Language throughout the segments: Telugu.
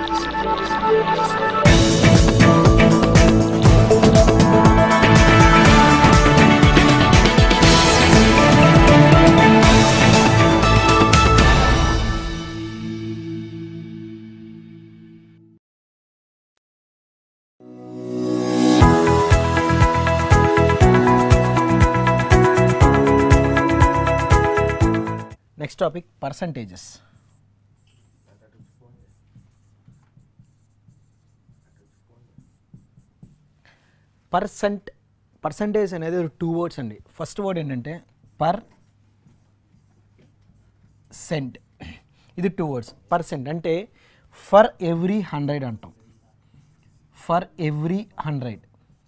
next topic percentages percent percentage అనేది టూ వర్డ్స్ అండి ఫస్ట్ వర్డ్ ఏంటంటే పర్ సెంట్ ఇది టూ వర్డ్స్ పర్సెంట్ అంటే ఫర్ ఎవ్రీ హండ్రెడ్ అంటాం for every hundred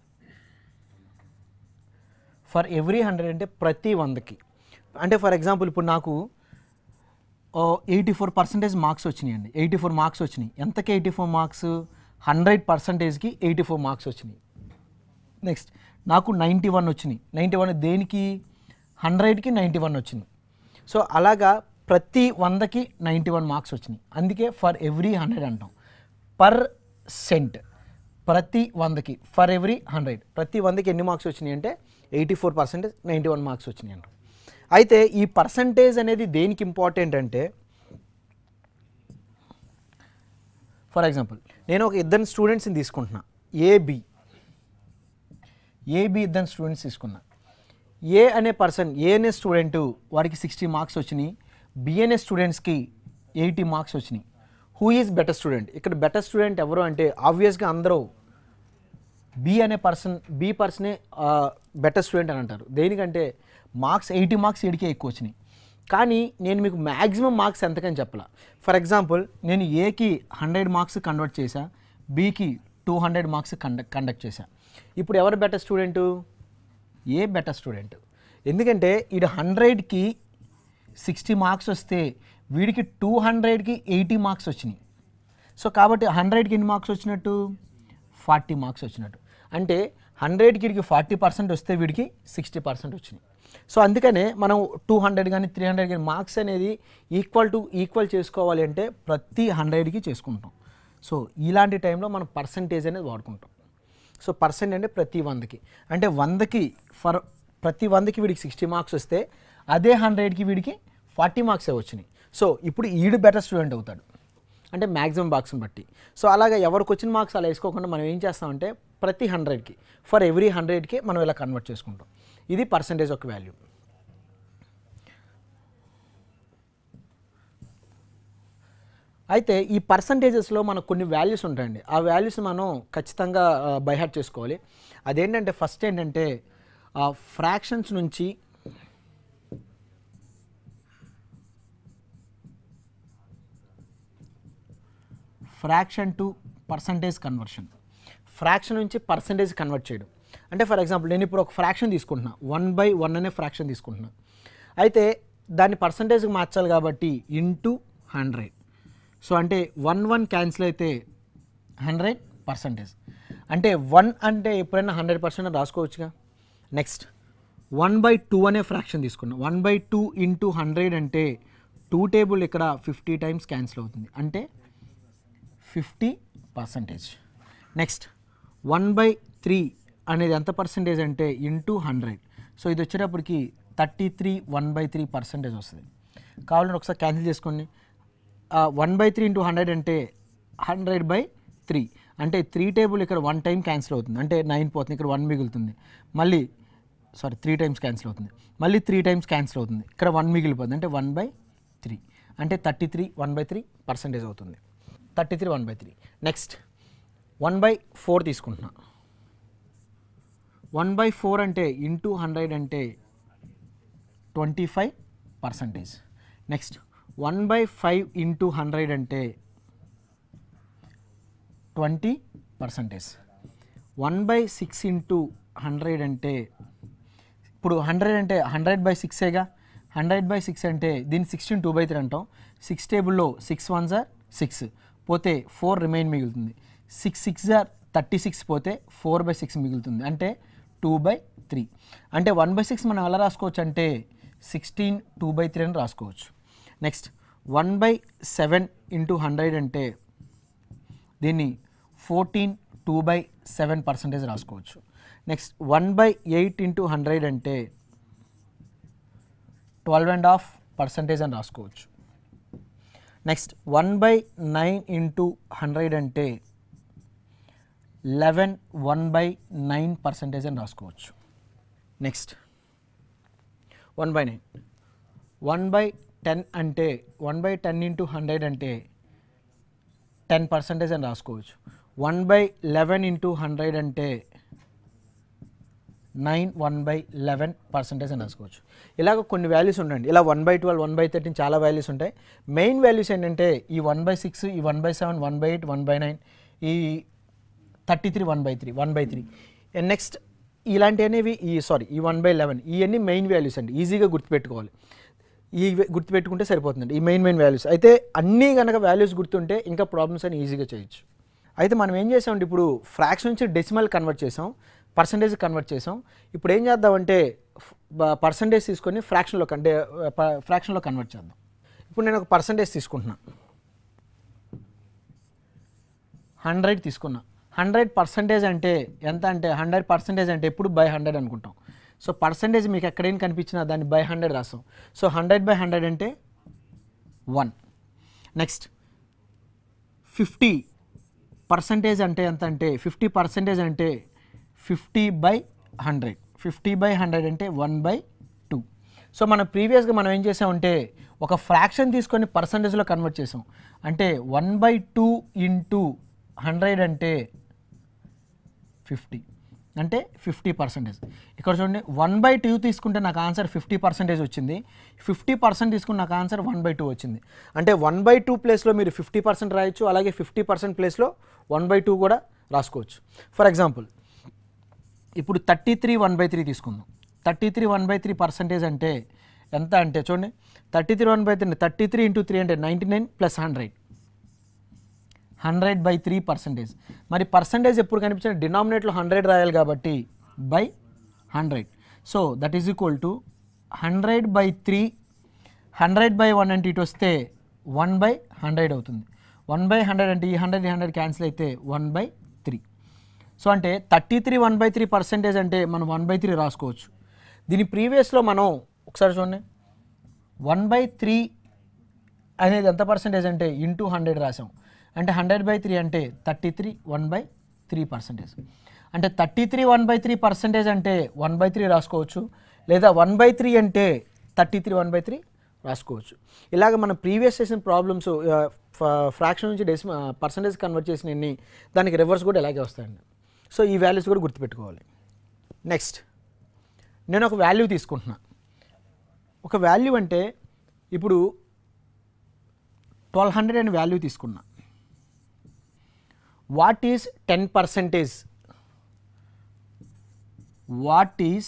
for every hundred అంటే ప్రతి వందకి అంటే ఫర్ ఎగ్జాంపుల్ ఇప్పుడు నాకు ఎయిటీ ఫోర్ పర్సెంటేజ్ మార్క్స్ వచ్చినాయి అండి ఎయిటీ ఫోర్ మార్క్స్ వచ్చినాయి ఎంతకి ఎయిటీ ఫోర్ మార్క్స్ హండ్రెడ్ పర్సెంటేజ్కి ఎయిటీ ఫోర్ మార్క్స్ వచ్చినాయి నెక్స్ట్ నాకు నైంటీ వన్ వచ్చినాయి నైంటీ వన్ దేనికి హండ్రెడ్కి నైంటీ వన్ వచ్చింది సో అలాగా ప్రతి వందకి నైంటీ వన్ మార్క్స్ వచ్చినాయి అందుకే ఫర్ ఎవ్రీ హండ్రెడ్ అంటాం పర్ సెంట్ ప్రతి వందకి ఫర్ ఎవ్రీ హండ్రెడ్ ప్రతి వందకి ఎన్ని మార్క్స్ వచ్చినాయి అంటే eighty four percentage ninety one marks వచ్చినాయి అంటాం అయితే ఈ పర్సంటేజ్ అనేది దేనికి ఇంపార్టెంట్ అంటే ఫర్ ఎగ్జాంపుల్ నేను ఒక ఇద్దరు స్టూడెంట్స్ని తీసుకుంటున్నా ఏబి ఏబి ఇద్దరు స్టూడెంట్స్ తీసుకున్నా ఏ అనే పర్సన్ ఏ అనే స్టూడెంట్ వాడికి సిక్స్టీ మార్క్స్ వచ్చినాయి బి అనే స్టూడెంట్స్కి ఎయిటీ మార్క్స్ వచ్చినాయి హూ ఈజ్ బెటర్ స్టూడెంట్ ఇక్కడ బెటర్ స్టూడెంట్ ఎవరు అంటే ఆబ్వియస్గా అందరూ బి అనే పర్సన్ బి పర్సనే బెటర్ స్టూడెంట్ అని అంటారు దేనికంటే మార్క్స్ ఎయిటీ మార్క్స్ ఏడికే ఎక్కువ వచ్చినాయి కానీ నేను మీకు మ్యాక్సిమం మార్క్స్ ఎంతకని చెప్పాల ఫర్ ఎగ్జాంపుల్ నేను ఏకి హండ్రెడ్ మార్క్స్ కన్వర్ట్ చేశా బీకి two hundred marks conduct conduct చేశా ఇప్పుడు ఎవరు బెటర్ స్టూడెంటు ఏ బెటర్ స్టూడెంట్ ఎందుకంటే ఇది హండ్రెడ్కి సిక్స్టీ మార్క్స్ వస్తే వీడికి టూ హండ్రెడ్కి ఎయిటీ మార్క్స్ వచ్చినాయి సో కాబట్టి హండ్రెడ్కి ఎన్ని మార్క్స్ వచ్చినట్టు ఫార్టీ మార్క్స్ వచ్చినట్టు అంటే హండ్రెడ్కి వీడికి ఫార్టీ పర్సెంట్ వస్తే వీడికి సిక్స్టీ పర్సెంట్ వచ్చినాయి సో అందుకనే మనం టూ హండ్రెడ్ కానీ త్రీ హండ్రెడ్ కానీ మార్క్స్ అనేది ఈక్వల్ టు ఈక్వల్ చేసుకోవాలి అంటే ప్రతి హండ్రెడ్కి చేసుకుంటాం సో ఇలాంటి టైంలో మనం పర్సంటేజ్ అనేది వాడుకుంటాం సో పర్సెంట్ అంటే ప్రతి వందకి అంటే వందకి ఫర్ ప్రతి వందకి వీడికి సిక్స్టీ మార్క్స్ వస్తే అదే హండ్రెడ్కి వీడికి ఫార్టీ మార్క్సే వచ్చినాయి సో ఇప్పుడు ఈడు బెటర్ స్టూడెంట్ అవుతాడు అంటే మ్యాక్సిమం మార్క్స్ని బట్టి సో అలాగా ఎవరికి వచ్చిన మార్క్స్ అలా వేసుకోకుండా మనం ఏం చేస్తామంటే ప్రతి హండ్రెడ్కి ఫర్ ఎవ్రీ హండ్రెడ్కి మనం ఇలా కన్వర్ట్ చేసుకుంటాం ఇది పర్సంటేజ్ ఒక వాల్యూ అయితే ఈ పర్సంటేజెస్లో మనకు కొన్ని వాల్యూస్ ఉంటాయండి ఆ వాల్యూస్ మనం ఖచ్చితంగా బైహార్ట్ చేసుకోవాలి అదేంటంటే ఫస్ట్ ఏంటంటే ఫ్రాక్షన్స్ నుంచి fraction to percentage conversion fraction నుంచి పర్సంటేజ్ కన్వర్ట్ చేయడం అంటే ఫర్ ఎగ్జాంపుల్ నేను ఇప్పుడు ఒక ఫ్రాక్షన్ తీసుకుంటున్నా వన్ బై వన్ అనే ఫ్రాక్షన్ తీసుకుంటున్నా అయితే దాన్ని పర్సంటేజ్కి మార్చాలి కాబట్టి ఇంటూ హండ్రెడ్ సో అంటే వన్ వన్ క్యాన్సిల్ అయితే హండ్రెడ్ పర్సంటేజ్ అంటే వన్ అంటే ఎప్పుడైనా హండ్రెడ్ పర్సెంట్ రాసుకోవచ్చుగా నెక్స్ట్ వన్ బై టూ అనే ఫ్రాక్షన్ తీసుకున్నాం one by two into hundred అంటే టూ టేబుల్ ఇక్కడ ఫిఫ్టీ టైమ్స్ క్యాన్సిల్ అవుతుంది అంటే fifty percentage next one by three అనేది ఎంత పర్సంటేజ్ అంటే ఇంటూ హండ్రెడ్ సో ఇది వచ్చేటప్పటికి thirty three one by three percentage వస్తుంది కావాలంటే ఒకసారి క్యాన్సిల్ చేసుకోండి one by three into hundred అంటే హండ్రెడ్ బై త్రీ అంటే త్రీ టేబుల్ ఇక్కడ వన్ టైం క్యాన్సిల్ అవుతుంది అంటే నైన్ పోతుంది ఇక్కడ వన్ మిగులుతుంది మళ్ళీ సారీ త్రీ టైమ్స్ క్యాన్సిల్ అవుతుంది మళ్ళీ త్రీ టైమ్స్ క్యాన్సిల్ అవుతుంది ఇక్కడ వన్ మిగిలిపోతుంది అంటే వన్ బై త్రీ అంటే thirty three one by three percentage అవుతుంది thirty three one by three next one by four తీసుకుంటున్నా వన్ బై ఫోర్ అంటే ఇంటూ హండ్రెడ్ అంటే twenty five percentage next one by five into hundred అంటే twenty percentage one by six into hundred అంటే ఇప్పుడు హండ్రెడ్ అంటే హండ్రెడ్ బై సిక్సేగా హండ్రెడ్ బై సిక్స్ అంటే దీన్ని సిక్స్టీన్ టూ బై త్రీ అంటాం సిక్స్ టేబుల్లో సిక్స్ వన్ జార్ సిక్స్ పోతే ఫోర్ రిమైన్ మిగులుతుంది సిక్స్ సిక్స్ జార్ థర్టీ సిక్స్ పోతే ఫోర్ బై సిక్స్ మిగులుతుంది అంటే టూ బై త్రీ అంటే వన్ బై సిక్స్ మనం ఎలా రాసుకోవచ్చు అంటే సిక్స్టీన్ టూ బై త్రీ అని రాసుకోవచ్చు next one by seven into hundred అంటే దీన్ని fourteen two by seven percentage రాసుకోవచ్చు next one by eight into hundred అంటే ట్వెల్వ్ అండ్ హాఫ్ పర్సెంటేజ్ అని రాసుకోవచ్చు next one by nine into hundred అంటే eleven one by nine percentage అని రాసుకోవచ్చు next one by nine one by ten అంటే one by ten into hundred అంటే టెన్ పర్సెంటేజ్ అని రాసుకోవచ్చు one by eleven into hundred అంటే nine one by eleven percentage అని రాసుకోవచ్చు ఇలాగ కొన్ని వాల్యూస్ ఉండండి ఇలా one by twelve one by thirteen చాలా వాల్యూస్ ఉంటాయి మెయిన్ వాల్యూస్ ఏంటంటే ఈ వన్ బై సిక్స్ ఈ one by seven one by eight one by nine ఈ thirty three one by three one by three next ఇలాంటి అనేవి ఈ సారీ ఈ వన్ బై లెవెన్ ఇవన్నీ మెయిన్ వాల్యూస్ అండి ఈజీగా గుర్తుపెట్టుకోవాలి ఈ వే- గుర్తుపెట్టుకుంటే సరిపోతుందండి ఈ మెయిన్ మెయిన్ వాల్యూస్ అయితే అన్నీ కనుక వాల్యూస్ గుర్తుంటే ఇంకా ప్రాబ్లమ్స్ అని ఈజీగా చేయొచ్చు అయితే మనం ఏం చేసామంటే ఇప్పుడు ఫ్రాక్షన్ నుంచి డెసిమల్ కన్వర్ట్ చేసాం పర్సంటేజ్ కన్వర్ట్ చేసాం ఇప్పుడు ఏం చేద్దామంటే పర్సంటేజ్ తీసుకొని ఫ్రాక్షన్లో అంటే ఫ్రాక్షన్లో కన్వర్ట్ చేద్దాం ఇప్పుడు నేను ఒక పర్సంటేజ్ తీసుకుంటున్నా హండ్రెడ్ తీసుకున్నా హండ్రెడ్ పర్సంటేజ్ అంటే ఎంత అంటే హండ్రెడ్ పర్సంటేజ్ అంటే ఎప్పుడు బై హండ్రెడ్ అనుకుంటాం సో పర్సంటేజ్ మీకు ఎక్కడైనా కనిపించినా దాన్ని బై హండ్రెడ్ రాస్తాం సో హండ్రెడ్ బై హండ్రెడ్ అంటే వన్ నెక్స్ట్ ఫిఫ్టీ పర్సంటేజ్ అంటే ఎంత అంటే ఫిఫ్టీ పర్సంటేజ్ అంటే fifty by hundred fifty by hundred అంటే వన్ బై టూ సో మనం ప్రీవియస్గా మనం ఏం చేసామంటే ఒక ఫ్రాక్షన్ తీసుకొని పర్సంటేజ్లో కన్వర్ట్ చేసాం అంటే one by two into hundred అంటే ఫిఫ్టీ అంటే ఫిఫ్టీ పర్సెంటేజ్ ఇక్కడ చూడండి వన్ బై టూ తీసుకుంటే నాకు ఆన్సర్ ఫిఫ్టీ పర్సెంటేజ్ వచ్చింది ఫిఫ్టీ పర్సెంట్ తీసుకుంటే నాకు ఆన్సర్ వన్ బై టూ వచ్చింది అంటే వన్ బై టూ ప్లేస్లో మీరు ఫిఫ్టీ పర్సెంట్ రాయొచ్చు అలాగే ఫిఫ్టీ పర్సెంట్ ప్లేస్లో వన్ బై టూ కూడా రాసుకోవచ్చు ఫర్ ఎగ్జాంపుల్ ఇప్పుడు thirty three one by three తీసుకుందాం thirty three one by three percentage అంటే ఎంత అంటే చూడండి thirty three one by three thirty three into three అంటే ninety nine plus hundred hundred by three percentage మరి పర్సంటేజ్ ఎప్పుడు కనిపించిన డినామినేట్లో హండ్రెడ్ రాయాలి కాబట్టి by hundred so that is equal to hundred by three hundred by one అంటే ఇటు వస్తే వన్ బై హండ్రెడ్ అవుతుంది వన్ బై హండ్రెడ్ అంటే ఈ హండ్రెడ్ ఈ హండ్రెడ్ క్యాన్సిల్ అయితే వన్ బై త్రీ సో అంటే thirty three one by three percentage అంటే మనం వన్ బై త్రీ రాసుకోవచ్చు దీని ప్రీవియస్లో మనం ఒకసారి చూడండి వన్ బై త్రీ అనేది ఎంత పర్సెంటేజ్ అంటే ఇంటూ హండ్రెడ్ రాసాం అంటే హండ్రెడ్ బై త్రీ అంటే thirty three one by three percentage అంటే thirty three one by three percentage అంటే వన్ బై త్రీ రాసుకోవచ్చు లేదా వన్ బై త్రీ అంటే thirty three one by three రాసుకోవచ్చు ఇలాగ మనం ప్రీవియస్ చేసిన ప్రాబ్లమ్స్ ఫ్రాక్షన్ నుంచి డెసి పర్సంటేజ్ కన్వర్ట్ చేసిన దానికి రివర్స్ కూడా ఇలాగే వస్తాయండి సో ఈ వాల్యూస్ కూడా గుర్తుపెట్టుకోవాలి నెక్స్ట్ నేను ఒక వాల్యూ తీసుకుంటున్నా ఒక వాల్యూ అంటే ఇప్పుడు ట్వెల్వ్ హండ్రెడ్ అనే వాల్యూ తీసుకున్నా what is ten percentage what is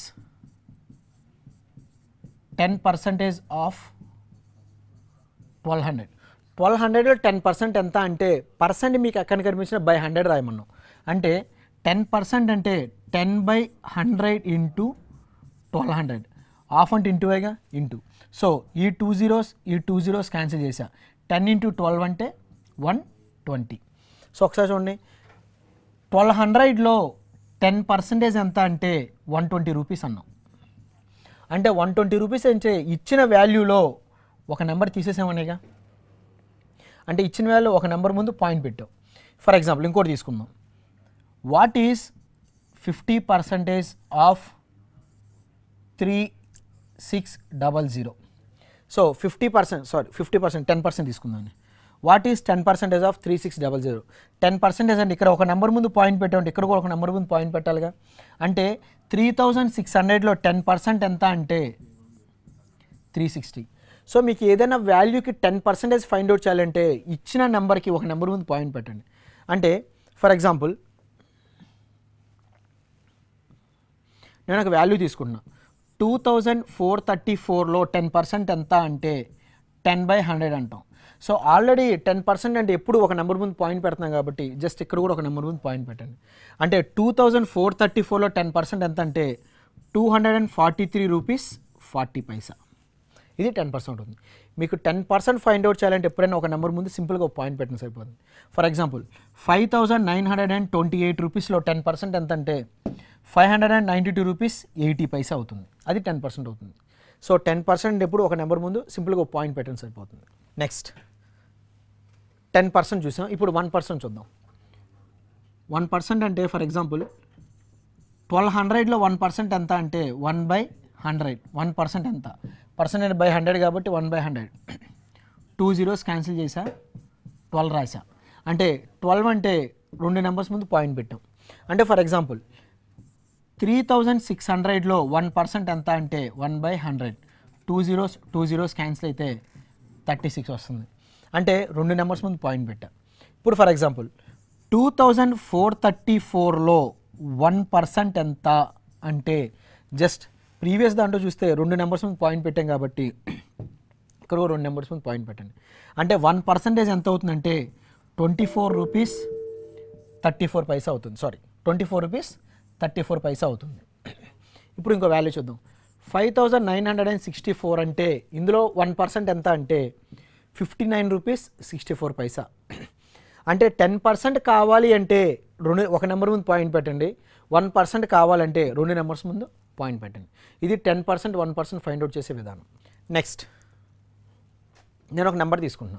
ten percentage of twelve hundred twelve హండ్రెడ్లో టెన్ పర్సెంట్ ఎంత అంటే పర్సెంట్ మీకు ఎక్కడ కనిపించిన బై హండ్రెడ్ రాయమన్నాం అంటే టెన్ పర్సెంట్ అంటే ten by hundred into twelve hundred half అంటే ఇంటూ వేగా ఇంటూ సో ఈ టూ జీరోస్ ఈ టూ జీరోస్ క్యాన్సిల్ చేసా టెన్ ఇంటూ ట్వెల్వ్ అంటే వన్ ట్వంటీ సో ఒకసారి చూడండి ట్వెల్వ్ హండ్రెడ్లో టెన్ పర్సెంటేజ్ ఎంత అంటే వన్ ట్వంటీ రూపీస్ అన్నాం అంటే వన్ ట్వంటీ రూపీస్ అంటే ఇచ్చిన వాల్యూలో ఒక నెంబర్ తీసేసామనేగా అంటే ఇచ్చిన వాల్యూ ఒక నెంబర్ ముందు పాయింట్ పెట్టాం ఫర్ ఎగ్జాంపుల్ ఇంకోటి తీసుకుందాం what is fifty percentage of three six double zero so fifty percent sorry fifty percent ten percent తీసుకుందాం what is ten percentage of three six double zero ten percentage అంటే ఇక్కడ ఒక నెంబర్ ముందు పాయింట్ పెట్టామంటే ఇక్కడ కూడా ఒక నెంబర్ ముందు పాయింట్ పెట్టాలిగా అంటే త్రీ థౌజండ్ సిక్స్ హండ్రెడ్లో టెన్ పర్సెంట్ ఎంత అంటే త్రీ సిక్స్టీ సో మీకు ఏదైనా వాల్యూకి టెన్ పర్సెంటేజ్ ఫైండ్ అవుట్ చేయాలంటే ఇచ్చిన నెంబర్కి ఒక నెంబర్ ముందు పాయింట్ పెట్టండి అంటే ఫర్ ఎగ్జాంపుల్ నేను ఒక వాల్యూ తీసుకున్నా టూ థౌజండ్ ఫోర్ థర్టీ ఫోర్లో టెన్ పర్సెంట్ ఎంత అంటే టెన్ బై హండ్రెడ్ అంటాం సో ఆల్రెడీ టెన్ పర్సెంట్ అంటే ఎప్పుడు ఒక నెంబర్ ముందు పాయింట్ పెడుతున్నాం కాబట్టి జస్ట్ ఇక్కడ కూడా ఒక నెంబర్ ముందు పాయింట్ పెట్టండి అంటే టూ థౌజండ్ ఫోర్ థర్టీ ఫోర్లో టెన్ పర్సెంట్ ఎంత అంటే two hundred and forty three rupees forty paisa ఇది టెన్ పర్సెంట్ ఉంది మీకు టెన్ పర్సెంట్ ఫైండ్ అవుట్ చేయాలంటే ఎప్పుడైనా ఒక నెంబర్ ముందు సింపుల్గా ఒక పాయింట్ పెట్టిన సరిపోతుంది for example five thousand nine hundred and twenty eight రూపీస్లో టెన్ పర్సెంట్ ఎంత అంటే five hundred and ninety two rupees eighty paisa అవుతుంది అది టెన్ పర్సెంట్ అవుతుంది సో టెన్ పర్సెంట్ ఎప్పుడు ఒక నెంబర్ ముందు సింపుల్గా ఒక పాయింట్ పెట్టండి సరిపోతుంది నెక్స్ట్ టెన్ పర్సెంట్ చూసాం ఇప్పుడు వన్ పర్సెంట్ చూద్దాం వన్ పర్సెంట్ అంటే ఫర్ ఎగ్జాంపుల్ ట్వెల్వ్ హండ్రెడ్లో వన్ పర్సెంట్ ఎంత అంటే one by hundred one percent ఎంత పర్సెంటేజ్ బై హండ్రెడ్ కాబట్టి one by hundred two zeros cancel చేసా ట్వెల్వ్ రాసా అంటే ట్వెల్వ్ అంటే రెండు నెంబర్స్ ముందు పాయింట్ పెట్టాం అంటే for example three thousand six హండ్రెడ్లో వన్ పర్సెంట్ ఎంత అంటే one by hundred two zeros two zeros cancel అయితే థర్టీ సిక్స్ వస్తుంది అంటే రెండు నెంబర్స్ ముందు పాయింట్ పెట్టా ఇప్పుడు for example two thousand four thirty ఫోర్లో వన్ పర్సెంట్ ఎంత అంటే జస్ట్ ప్రీవియస్ దాంట్లో చూస్తే రెండు నెంబర్స్ ముందు పాయింట్ పెట్టాం కాబట్టి ఇక్కడ కూడా రెండు నెంబర్స్ ముందు పాయింట్ పెట్టండి అంటే వన్ పర్సెంటేజ్ ఎంత అవుతుందంటే twenty four rupees thirty four paisa అవుతుంది sorry twenty four rupees thirty four paisa అవుతుంది ఇప్పుడు ఇంకో వాల్యూ చూద్దాం five thousand nine hundred and sixty four అంటే ఇందులో వన్ పర్సెంట్ ఎంత అంటే fifty nine rupees sixty four paisa అంటే టెన్ పర్సెంట్ కావాలి అంటే రెండు ఒక నెంబర్ ముందు పాయింట్ పెట్టండి వన్ పర్సెంట్ కావాలంటే రెండు నెంబర్స్ ముందు పాయింట్ పెట్టండి ఇది ten percent one percent find out చేసే విధానం నెక్స్ట్ నేను ఒక నెంబర్ తీసుకుంటున్నా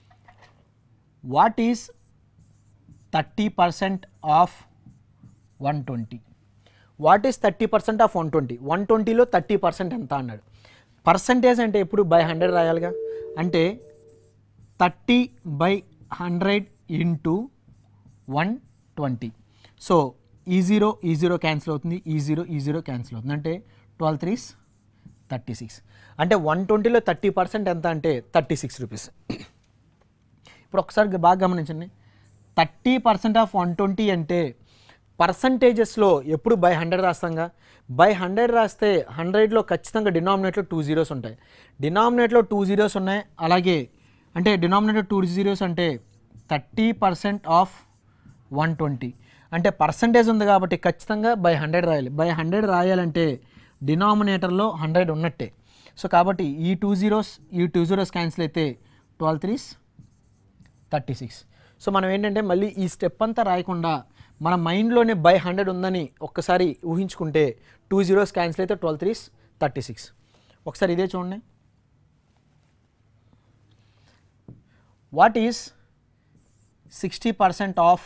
what is thirty percent of one twenty what is thirty percent of one twenty one ట్వంటీలో థర్టీ పర్సెంట్ ఎంత అన్నాడు పర్సంటేజ్ అంటే ఎప్పుడు బై హండ్రెడ్ రాయాలిగా అంటే thirty by hundred into one twenty so ఈ జీరో ఈ జీరో క్యాన్సిల్ అవుతుంది ఈ జీరో ఈ జీరో క్యాన్సిల్ అవుతుంది అంటే ట్వెల్వ్ త్రీస్ థర్టీ సిక్స్ అంటే వన్ ట్వంటీలో థర్టీ పర్సెంట్ ఎంత అంటే థర్టీ సిక్స్ రూపీస్ ఇప్పుడు ఒకసారి బాగా గమనించండి thirty percent of one twenty అంటే పర్సంటేజెస్లో ఎప్పుడు బై హండ్రెడ్ రాస్తాంగా బై హండ్రెడ్ రాస్తే హండ్రెడ్లో ఖచ్చితంగా డినామినేట్లో టూ జీరోస్ ఉంటాయి డినామినేట్లో టూ జీరోస్ ఉన్నాయి అలాగే అంటే డినామినేటర్ టూ జీరోస్ అంటే thirty percent of one twenty అంటే పర్సంటేజ్ ఉంది కాబట్టి ఖచ్చితంగా బై హండ్రెడ్ రాయాలి బై హండ్రెడ్ రాయాలంటే డినామినేటర్లో హండ్రెడ్ ఉన్నట్టే సో కాబట్టి ఈ టూ జీరోస్ ఈ టూ జీరోస్ క్యాన్సిల్ అయితే twelve threes thirty six so మనం ఏంటంటే మళ్ళీ ఈ స్టెప్ అంతా రాయకుండా మన మైండ్లోనే బై హండ్రెడ్ ఉందని ఒక్కసారి ఊహించుకుంటే టూ జీరోస్ క్యాన్సిల్ అయితే ట్వెల్వ్ త్రీస్ థర్టీ సిక్స్ ఒకసారి ఇదే చూడండి what is sixty percent of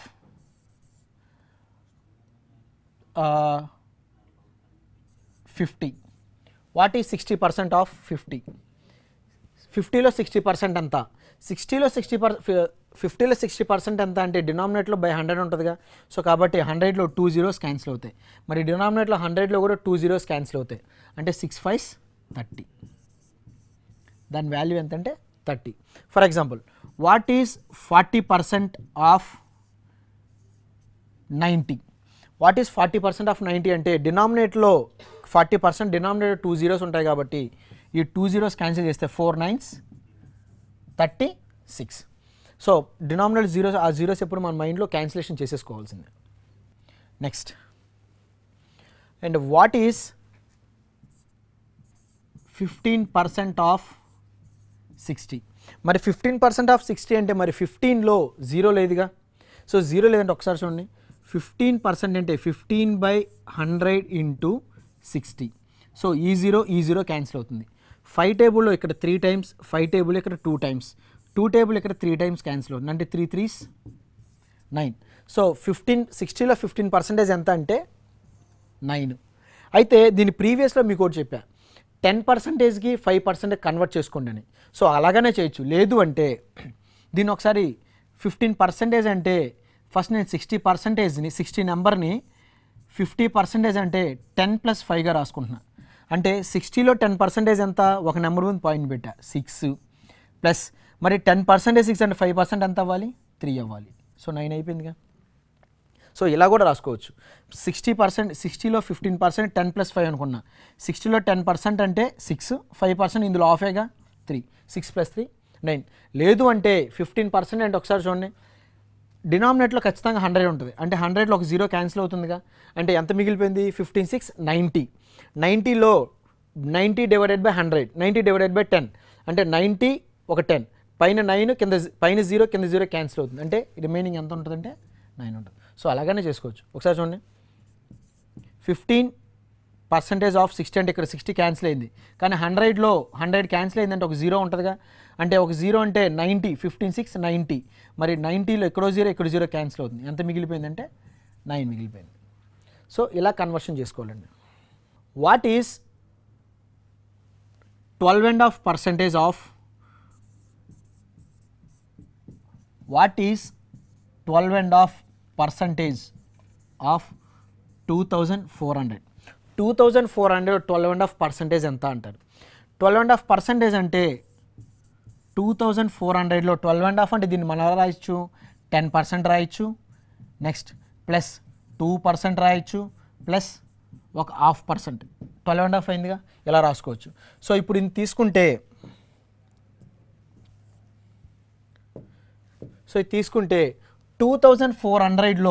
fifty what is sixty percent of fifty ఫిఫ్టీలో సిక్స్టీ పర్సెంట్ ఎంత సిక్స్టీలో సిక్స్టీ పర్ ఫిఫ్టీలో సిక్స్టీ పర్సెంట్ ఎంత అంటే డినామినేట్లో బై హండ్రెడ్ ఉంటుందిగా సో కాబట్టి హండ్రెడ్లో టూ జీరోస్ క్యాన్సిల్ అవుతాయి మరి డినామినేట్లో హండ్రెడ్లో కూడా టూ జీరోస్ క్యాన్సిల్ అవుతాయి అంటే సిక్స్ ఫైవ్స్ థర్టీ దాని వాల్యూ ఎంత అంటే thirty for example what is forty percent of ninety what is forty percent of ninety అంటే డినామినేట్లో forty percent denominator two zeros ఉంటాయి కాబట్టి ఈ టూ జీరోస్ క్యాన్సిల్ చేస్తే four nines thirty six so denominator zeros ఆ జీరోస్ ఎప్పుడు మన మైండ్లో క్యాన్సిలేషన్ చేసేసుకోవాల్సిందే next and what is fifteen percent of sixty మరి ఫిఫ్టీన్ పర్సెంట్ ఆఫ్ సిక్స్టీ అంటే మరి ఫిఫ్టీన్లో జీరో లేదుగా సో జీరో లేదంటే ఒకసారి చూడండి ఫిఫ్టీన్ పర్సెంట్ అంటే fifteen by hundred into sixty so ఈ జీరో ఈ జీరో క్యాన్సిల్ అవుతుంది ఫైవ్ టేబుల్లో ఇక్కడ త్రీ టైమ్స్ ఫైవ్ టేబుల్ ఇక్కడ టూ టైమ్స్ టూ టేబుల్ ఇక్కడ త్రీ టైమ్స్ క్యాన్సిల్ అవుతుంది అంటే three threes nine so fifteen సిక్స్టీలో ఫిఫ్టీన్ పర్సెంటేజ్ ఎంత అంటే నైన్ అయితే దీని ప్రీవియస్లో మీకు ఒకటి చెప్పా టెన్ పర్సెంటేజ్కి ఫైవ్ పర్సెంట్ కన్వర్ట్ చేసుకోండి అని సో అలాగనే చేయొచ్చు లేదు అంటే దీన్ని ఒకసారి ఫిఫ్టీన్ పర్సెంటేజ్ అంటే ఫస్ట్ నేను సిక్స్టీ పర్సెంటేజ్ని సిక్స్టీ నెంబర్ని ఫిఫ్టీ పర్సెంటేజ్ అంటే టెన్ ప్లస్ ఫైవ్గా రాసుకుంటున్నా అంటే సిక్స్టీలో టెన్ పర్సెంటేజ్ ఎంత ఒక నెంబర్ మీద పాయింట్ పెట్టా సిక్స్ ప్లస్ మరి టెన్ పర్సెంటేజ్ సిక్స్ అంటే ఫైవ్ పర్సెంట్ ఎంత అవ్వాలి త్రీ అవ్వాలి సో నైన్ అయిపోయిందిగా సో ఇలా కూడా రాసుకోవచ్చు సిక్స్టీ పర్సెంట్ సిక్స్టీలో fifteen percent ten plus five అనుకున్నా సిక్స్టీలో టెన్ పర్సెంట్ అంటే సిక్స్ ఫైవ్ పర్సెంట్ ఇందులో ఆఫేగా three six plus three nine లేదు అంటే ఫిఫ్టీన్ పర్సెంట్ అంటే ఒకసారి చూడండి డినామినేట్లో ఖచ్చితంగా హండ్రెడ్ ఉంటుంది అంటే హండ్రెడ్లో ఒక జీరో క్యాన్సిల్ అవుతుందిగా అంటే ఎంత మిగిలిపోయింది ఫిఫ్టీన్ సిక్స్ నైంటీ నైంటీలో ninety divided by hundred ninety divided by ten అంటే నైంటీ ఒక టెన్ పైన నైన్ కింద జీ- పైన జీరో కింద జీరో క్యాన్సిల్ అవుతుంది అంటే రిమైనింగ్ ఎంత ఉంటుందంటే నైన్ ఉంటుంది సో అలాగనే చేసుకోవచ్చు ఒకసారి చూడండి ఫిఫ్టీన్ పర్సంటేజ్ ఆఫ్ సిక్స్టీ అంటే ఇక్కడ సిక్స్టీ క్యాన్సిల్ అయింది కానీ హండ్రెడ్లో హండ్రెడ్ క్యాన్సిల్ అయిందంటే ఒక జీరో ఉంటుందిగా అంటే ఒక జీరో అంటే నైంటీ ఫిఫ్టీన్ సిక్స్ నైంటీ మరి నైంటీలో ఎక్కడో జీరో ఇక్కడ జీరో క్యాన్సిల్ అవుతుంది ఎంత మిగిలిపోయిందంటే నైన్ మిగిలిపోయింది సో ఇలా కన్వర్షన్ చేసుకోవాలండి what is twelve and half percentage of what is twelve and half percentage of two thousand four hundred two thousand four hundred twelve and half percentage ఎంత అంటారు ట్వెల్వ్ అండ్ హాఫ్ పర్సంటేజ్ అంటే టూ థౌజండ్ ఫోర్ హండ్రెడ్లో ట్వెల్వ్ అండ్ హాఫ్ అంటే దీన్ని మనం ఎలా రాయొచ్చు టెన్ పర్సెంట్ రాయొచ్చు నెక్స్ట్ ప్లస్ టూ పర్సెంట్ రాయొచ్చు ప్లస్ ఒక half percent twelve and half అయిందిగా ఇలా రాసుకోవచ్చు సో ఇప్పుడు ఇది తీసుకుంటే సో ఇది తీసుకుంటే టూ థౌజండ్ ఫోర్ హండ్రెడ్లో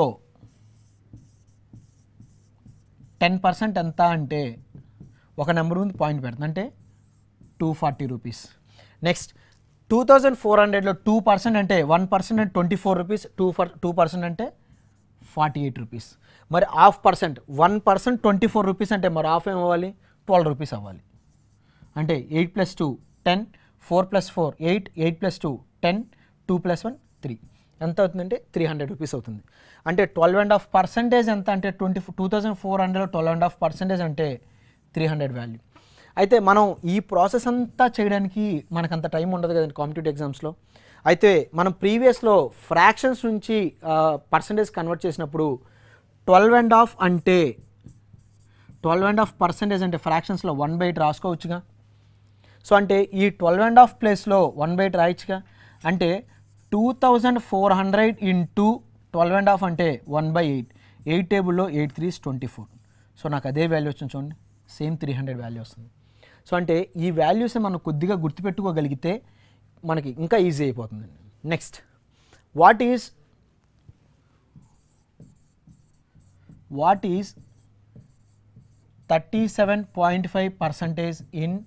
టెన్ పర్సెంట్ ఎంత అంటే ఒక నెంబర్ ముందు పాయింట్ పెడుతుంది అంటే two forty rupees next two thousand four హండ్రెడ్లో టూ పర్సెంట్ అంటే వన్ పర్సెంట్ అంటే twenty four rupees two for two percent అంటే ఫార్టీ ఎయిట్ రూపీస్ మరి half percent one percent twenty four rupees అంటే మరి హాఫ్ ఏం అవ్వాలి ట్వెల్వ్ రూపీస్ అవ్వాలి అంటే eight plus two ten four plus four eight eight plus two ten two plus one three ఎంత అవుతుందంటే త్రీ హండ్రెడ్ రూపీస్ అవుతుంది అంటే ట్వెల్వ్ అండ్ హాఫ్ పర్సెంటేజ్ ఎంత అంటే twenty two thousand four hundred twelve and half percentage అంటే త్రీ హండ్రెడ్ వాల్యూ అయితే మనం ఈ ప్రాసెస్ అంతా చేయడానికి మనకు అంత టైం ఉండదు కదండి కాంపిటేటివ్ ఎగ్జామ్స్లో అయితే మనం ప్రీవియస్లో ఫ్రాక్షన్స్ నుంచి పర్సంటేజ్ కన్వర్ట్ చేసినప్పుడు ట్వెల్వ్ అండ్ హాఫ్ అంటే ట్వెల్వ్ అండ్ హాఫ్ పర్సెంటేజ్ అంటే ఫ్రాక్షన్స్లో వన్ బై ఎయిట్ రాసుకోవచ్చుగా సో అంటే ఈ ట్వెల్వ్ అండ్ హాఫ్ ప్లేస్లో వన్ బై ఎయిట్ రాయొచ్చుగా అంటే two thousand four hundred into twelve and half అంటే వన్ బై ఎయిట్ ఎయిట్ టేబుల్లో eight threes twenty four so నాకు అదే వాల్యూ వచ్చింది చూడండి సేమ్ త్రీ హండ్రెడ్ వాల్యూ వస్తుంది సో అంటే ఈ వాల్యూస్ మనం కొద్దిగా గుర్తుపెట్టుకోగలిగితే మనకి ఇంకా ఈజీ అయిపోతుంది next what is what is thirty seven point five percentage in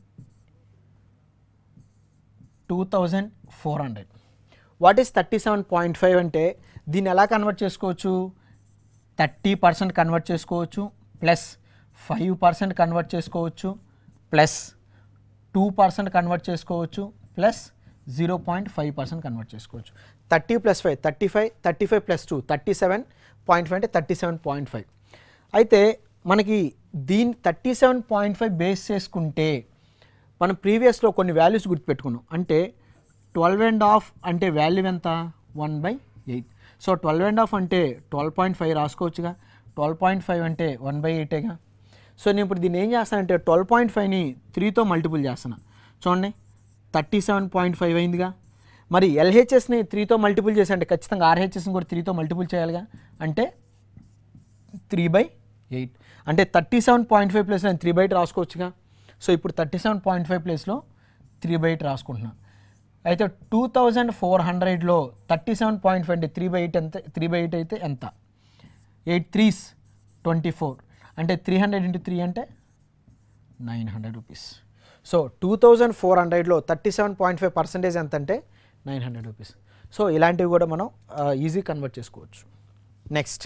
two thousand four hundred what is thirty seven point five అంటే దీన్ని ఎలా కన్వర్ట్ చేసుకోవచ్చు థర్టీ పర్సెంట్ కన్వర్ట్ చేసుకోవచ్చు ప్లస్ ఫైవ్ పర్సెంట్ కన్వర్ట్ చేసుకోవచ్చు ప్లస్ టూ పర్సెంట్ కన్వర్ట్ చేసుకోవచ్చు plus zero point five percent convert చేసుకోవచ్చు thirty plus five thirty five thirty five plus two thirty seven point five అంటే థర్టీ సెవెన్ పాయింట్ ఫైవ్ అయితే మనకి దీని thirty seven point five base చేసుకుంటే మనం ప్రీవియస్లో కొన్ని వాల్యూస్ గుర్తుపెట్టుకున్నాం అంటే ట్వెల్వ్ అండ్ హాఫ్ అంటే వాల్యూ ఎంత one by eight so twelve and half అంటే ట్వెల్వ్ పాయింట్ ఫైవ్ రాసుకోవచ్చుగా ట్వెల్వ్ పాయింట్ ఫైవ్ అంటే వన్ బై ఎయిటేగా సో నేను ఇప్పుడు దీన్ని ఏం చేస్తానంటే ట్వెల్వ్ పాయింట్ ఫైవ్ని త్రీతో మల్టిపుల్ చేస్తున్నా చూడండి థర్టీ సెవెన్ పాయింట్ ఫైవ్ అయిందిగా మరి ఎల్హెచ్ఎస్ని త్రీతో మల్టిపుల్ చేసి అంటే ఖచ్చితంగా ఆర్హెచ్ఎస్ని కూడా త్రీతో మల్టిపుల్ చేయాలిగా అంటే త్రీ బై ఎయిట్ అంటే థర్టీ సెవెన్ పాయింట్ ఫైవ్ ప్లేస్లో నేను త్రీ బై ఎయిట్ రాసుకోవచ్చుగా సో ఇప్పుడు థర్టీ సెవెన్ పాయింట్ ఫైవ్ ప్లేస్లో త్రీ బై ఎయిట్ రాసుకుంటున్నాను అయితే టూ థౌజండ్ ఫోర్ హండ్రెడ్లో థర్టీ సెవెన్ పాయింట్ ఫైవ్ అంటే త్రీ బై ఎయిట్ ఎంత త్రీ బై ఎయిట్ అయితే ఎంత ఎయిట్ త్రీస్ ట్వంటీ ఫోర్ అంటే త్రీ హండ్రెడ్ ఇంటూ త్రీ అంటే nine hundred rupees so two thousand four హండ్రెడ్లో thirty seven point five percentage ఎంత అంటే నైన్ హండ్రెడ్ రూపీస్ సో ఇలాంటివి కూడా మనం ఈజీ కన్వర్ట్ చేసుకోవచ్చు నెక్స్ట్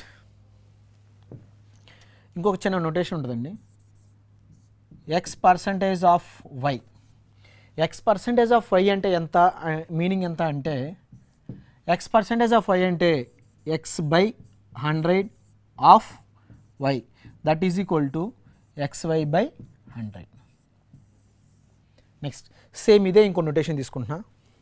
ఇంకొక చిన్న నోటేషన్ ఉంటుందండి X percentage of Y X percentage of Y అంటే ఎంత మీనింగ్ ఎంత అంటే ఎక్స్ పర్సంటేజ్ ఆఫ్ వై అంటే X by hundred of Y that is equal to X Y by hundred next same ఇదే ఇంకో నోటేషన్ తీసుకుంటున్నా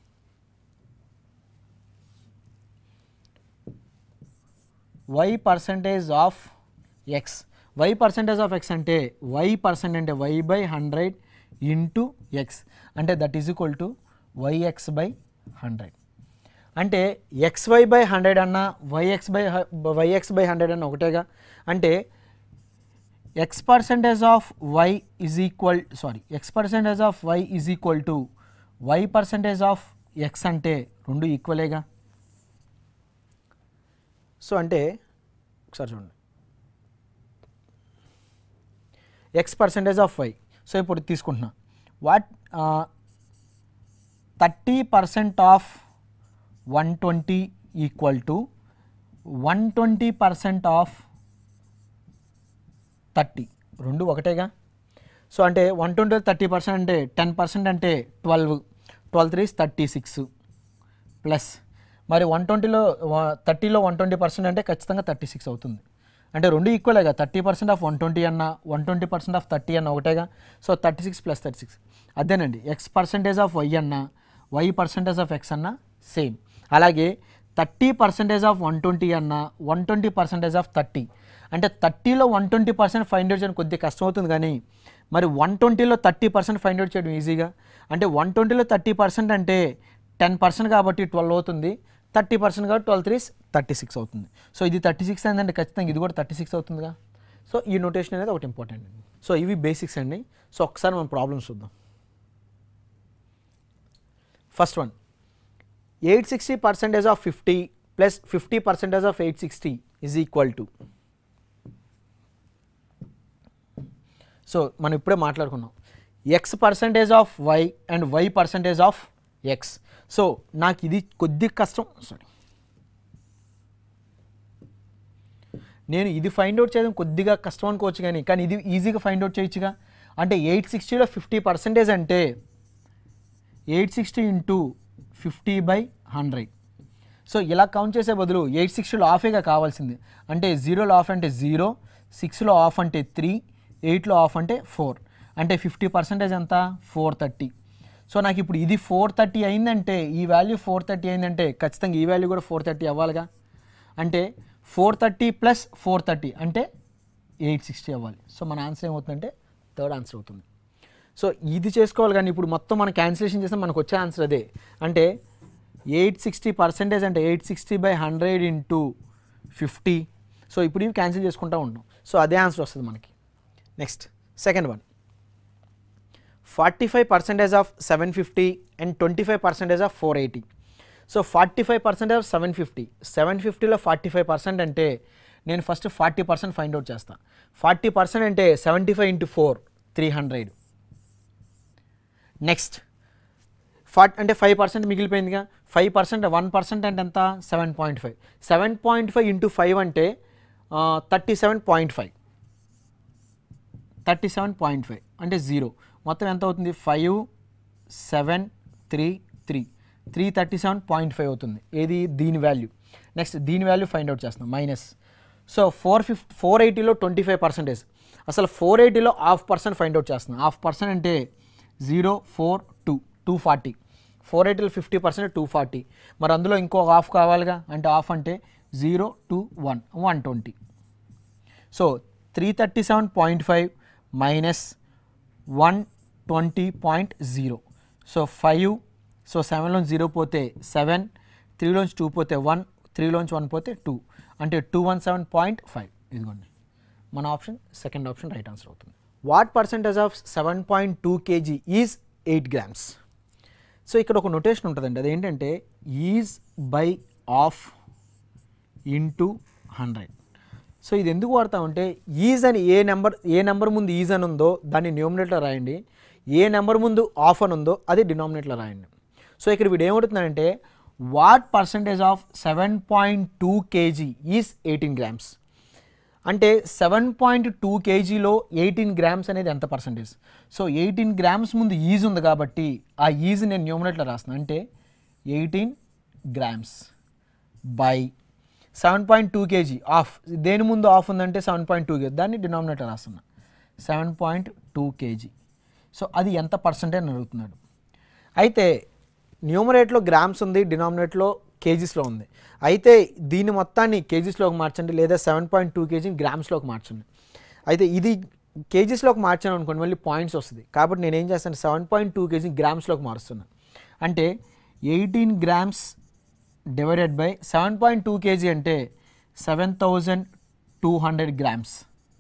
Y percentage of X Y percentage of X అంటే వై పర్సెంట్ అంటే Y by hundred into X అంటే that is equal to Y X by hundred అంటే ఎక్స్ వై బై హండ్రెడ్ అన్న Y X by Y X by hundred అన్న ఒకటేగా అంటే X percentage of Y is equal sorry X percentage of Y is equal to Y percentage of X అంటే రెండు ఈక్వలేగా సో అంటే ఒకసారి చూడండి X percentage of Y so ఇప్పుడు తీసుకుంటున్నా what thirty percent of one twenty equal to one twenty percent of thirty రెండు ఒకటేగా సో అంటే వన్ ట్వంటీ థర్టీ పర్సెంట్ అంటే టెన్ పర్సెంట్ అంటే twelve twelve threes thirty six plus మరి వన్ ట్వంటీలో థర్టీలో వన్ ట్వంటీ పర్సెంట్ అంటే ఖచ్చితంగా థర్టీ సిక్స్ అవుతుంది అంటే రెండు ఈక్వలేగా thirty percent of one twenty అన్న one twenty percent of thirty అన్న ఒకటేగా so thirty six plus thirty six అదేనండి ఎక్స్ పర్సెంటేజ్ ఆఫ్ వై అన్న వై పర్సెంటేజ్ ఆఫ్ ఎక్స్ అన్న సేమ్ అలాగే thirty percentage of one twenty అన్న one twenty percentage of thirty అంటే థర్టీలో one twenty percent find out చేయడం కొద్దిగా కష్టం అవుతుంది కానీ మరి వన్ ట్వంటీలో థర్టీ పర్సెంట్ ఫైండ్ అవుట్ చేయడం ఈజీగా అంటే వన్ ట్వంటీలో థర్టీ పర్సెంట్ అంటే టెన్ పర్సెంట్ కాబట్టి ట్వెల్వ్ అవుతుంది థర్టీ పర్సెంట్ కాబట్టి ట్వెల్వ్ త్రీస్ థర్టీ సిక్స్ అవుతుంది సో ఇది థర్టీ సిక్స్ అయిందంటే ఖచ్చితంగా ఇది కూడా థర్టీ సిక్స్ అవుతుందిగా సో ఈ నోటేషన్ అనేది ఒకటి ఇంపార్టెంట్ అండి సో ఇవి బేసిక్స్ అండి సో ఒకసారి మనం ప్రాబ్లమ్స్ చూద్దాం first one eight sixty percentage of fifty plus fifty percentage of eight sixty is equal to so మనం ఇప్పుడే మాట్లాడుకున్నాం X percentage of Y and Y percentage of X so నాకు ఇది కొద్ది కష్టం సారీ నేను ఇది ఫైండ్ అవుట్ చేయడం కొద్దిగా కష్టం అనుకోవచ్చు కానీ కానీ ఇది ఈజీగా ఫైండ్ అవుట్ చేయొచ్చుగా అంటే ఎయిట్ సిక్స్టీలో ఫిఫ్టీ పర్సెంటేజ్ అంటే eight sixty into fifty by hundred so ఇలా కౌంట్ చేసే బదులు ఎయిట్ సిక్స్టీలో ఆఫేగా కావాల్సింది అంటే జీరోలో ఆఫ్ అంటే జీరో సిక్స్లో ఆఫ్ అంటే త్రీ ఎయిట్లో ఆఫ్ అంటే ఫోర్ అంటే ఫిఫ్టీ పర్సెంటేజ్ ఎంత ఫోర్ థర్టీ సో నాకు ఇప్పుడు ఇది ఫోర్ థర్టీ అయిందంటే ఈ వాల్యూ ఫోర్ థర్టీ అయిందంటే ఖచ్చితంగా ఈ వాల్యూ కూడా ఫోర్ థర్టీ అవ్వాలిగా అంటే four thirty plus four thirty అంటే ఎయిట్ సిక్స్టీ అవ్వాలి సో మన ఆన్సర్ ఏమవుతుందంటే థర్డ్ ఆన్సర్ అవుతుంది సో ఇది చేసుకోవాలి కానీ ఇప్పుడు మొత్తం మనం క్యాన్సిలేషన్ చేస్తే మనకు వచ్చే ఆన్సర్ అదే అంటే ఎయిట్ సిక్స్టీ పర్సెంటేజ్ అంటే eight sixty by hundred into fifty so ఇప్పుడు ఇవి క్యాన్సిల్ చేసుకుంటూ ఉంటాం సో అదే ఆన్సర్ వస్తుంది మనకి next second one forty five percentage of seven fifty and twenty five percentage of four eighty so forty five percentage of seven fifty seven ఫిఫ్టీలో ఫార్టీ ఫైవ్ పర్సెంట్ అంటే నేను first forty percent find out చేస్తాను ఫార్టీ పర్సెంట్ అంటే seventy five into four three hundred next ఫార్ట్ అంటే ఫైవ్ పర్సెంట్ మిగిలిపోయిందిగా ఫైవ్ పర్సెంట్ వన్ పర్సెంట్ అంటే ఎంత seven point five seven point five into five అంటే thirty seven point five thirty seven point five అంటే జీరో మొత్తం ఎంత అవుతుంది five seven three three three thirty seven point five అవుతుంది ఏది దీని వాల్యూ నెక్స్ట్ దీని వాల్యూ ఫైండ్ అవుట్ చేస్తున్నాం minus so four fifty four ఎయిటీలో ట్వంటీ ఫైవ్ పర్సెంటేజ్ అసలు ఫోర్ ఎయిటీలో హాఫ్ పర్సెంట్ ఫైండ్ అవుట్ చేస్తున్నాం హాఫ్ పర్సెంట్ అంటే zero four two two forty four ఎయిటీలో ఫిఫ్టీ పర్సెంట్ టూ ఫార్టీ మరి అందులో ఇంకో హాఫ్ కావాలిగా అంటే హాఫ్ అంటే zero two one one twenty so three thirty seven point five minus one twenty point zero so five so సెవెన్లోంచి జీరో పోతే సెవెన్ త్రీలోంచి టూ పోతే వన్ త్రీలోంచి వన్ పోతే టూ అంటే two one seven point five ఇదిగోండి మన option second option right answer అవుతుంది what percentage of seven point two KG is eight grams so ఇక్కడ ఒక నొటేషన్ ఉంటుందండి అదేంటంటే is by of into hundred so ఇది ఎందుకు వాడతామంటే ఈజ్ అని ఏ నెంబర్ ఏ నెంబర్ ముందు ఈజ్ అని ఉందో దాన్ని న్యూమినేట్లో రాయండి ఏ నెంబర్ ముందు ఆఫ్ అని ఉందో అది డినామినేట్లో రాయండి సో ఇక్కడ వీడు ఏమవుతుందంటే what percentage of seven point two KG is eighteen grams అంటే సెవెన్ పాయింట్ టూ కేజీలో ఎయిటీన్ గ్రామ్స్ అనేది ఎంత పర్సంటేజ్ సో ఎయిటీన్ గ్రామ్స్ ముందు ఈజ్ ఉంది కాబట్టి ఆ ఈజ్ నేను న్యూమినేట్లో రాస్తున్నాను అంటే eighteen grams by seven point two KG of దేని ముందు ఆఫ్ ఉందంటే సెవెన్ పాయింట్ టూ కేజీ దాన్ని డినామినేటర్ రాస్తున్నా seven point two KG so అది ఎంత పర్సెంటేజ్ అని అడుగుతున్నాడు అయితే న్యూమరేట్లో గ్రామ్స్ ఉంది డినామినేట్లో కేజీస్లో ఉంది అయితే దీని మొత్తాన్ని కేజీస్లోకి మార్చండి లేదా సెవెన్ పాయింట్ టూ కేజీ గ్రామ్స్లోకి మార్చండి అయితే ఇది కేజీస్లోకి మార్చాను అనుకోండి మళ్ళీ పాయింట్స్ వస్తుంది కాబట్టి నేను ఏం చేస్తాను సెవెన్ పాయింట్ టూ కేజీ గ్రామ్స్లోకి మారుస్తున్నాను అంటే eighteen grams divided by seven point two KG అంటే seven thousand two hundred grams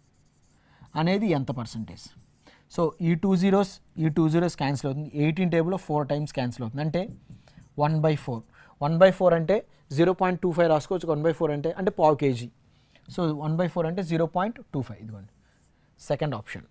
అనేది ఎంత పర్సంటేజ్ సో ఈ టూ జీరోస్ ఈ టూ జీరోస్ క్యాన్సిల్ అవుతుంది ఎయిటీన్ టేబుల్లో ఫోర్ టైమ్స్ క్యాన్సిల్ అవుతుంది అంటే one by four one by four అంటే జీరో పాయింట్ టూ ఫైవ్ రాసుకోవచ్చు వన్ బై ఫోర్ అంటే అంటే పావు KG so one by four అంటే జీరో పాయింట్ టూ ఫైవ్ ఇదిగోండి సెకండ్ ఆప్షన్